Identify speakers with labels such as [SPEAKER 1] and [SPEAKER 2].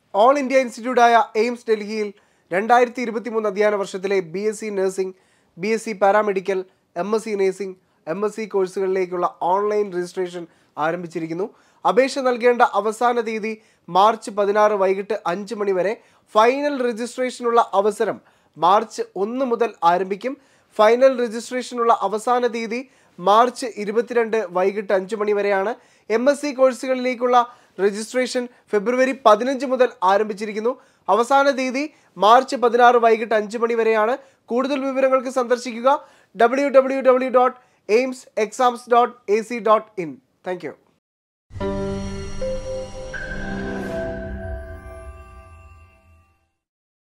[SPEAKER 1] all India ഇൻസ്റ്റിറ്റ്യൂട്ടായ AIIMS ഡൽഹിയിൽ രണ്ടായിരത്തി ഇരുപത്തി മൂന്ന് അധ്യയന വർഷത്തിലെ B S C nursing B S C paramedical M S C nursing M S C കോഴ്സുകളിലേക്കുള്ള ഓൺലൈൻ രജിസ്ട്രേഷൻ ആരംഭിച്ചിരിക്കുന്നു അപേക്ഷ നൽകേണ്ട അവസാന തീയതി മാർച്ച് പതിനാറ് വൈകിട്ട് അഞ്ച് മണി വരെ ഫൈനൽ രജിസ്ട്രേഷനുള്ള അവസരം മാർച്ച് ഒന്ന് മുതൽ ആരംഭിക്കും ഫൈനൽ രജിസ്ട്രേഷനുള്ള അവസാന തീയതി മാർച്ച് ഇരുപത്തിരണ്ട് വൈകിട്ട് അഞ്ച് മണി വരെയാണ് എം എസ് സി കോഴ്സുകളിലേക്കുള്ള രജിസ്ട്രേഷൻ ഫെബ്രുവരി പതിനഞ്ച് മുതൽ ആരംഭിച്ചിരിക്കുന്നു അവസാന തീയതി മാർച്ച് പതിനാറ് വൈകിട്ട് അഞ്ച് മണി വരെയാണ് കൂടുതൽ വിവരങ്ങൾക്ക് സന്ദർശിക്കുക W W W dot AIIMS exams dot A C dot in thank U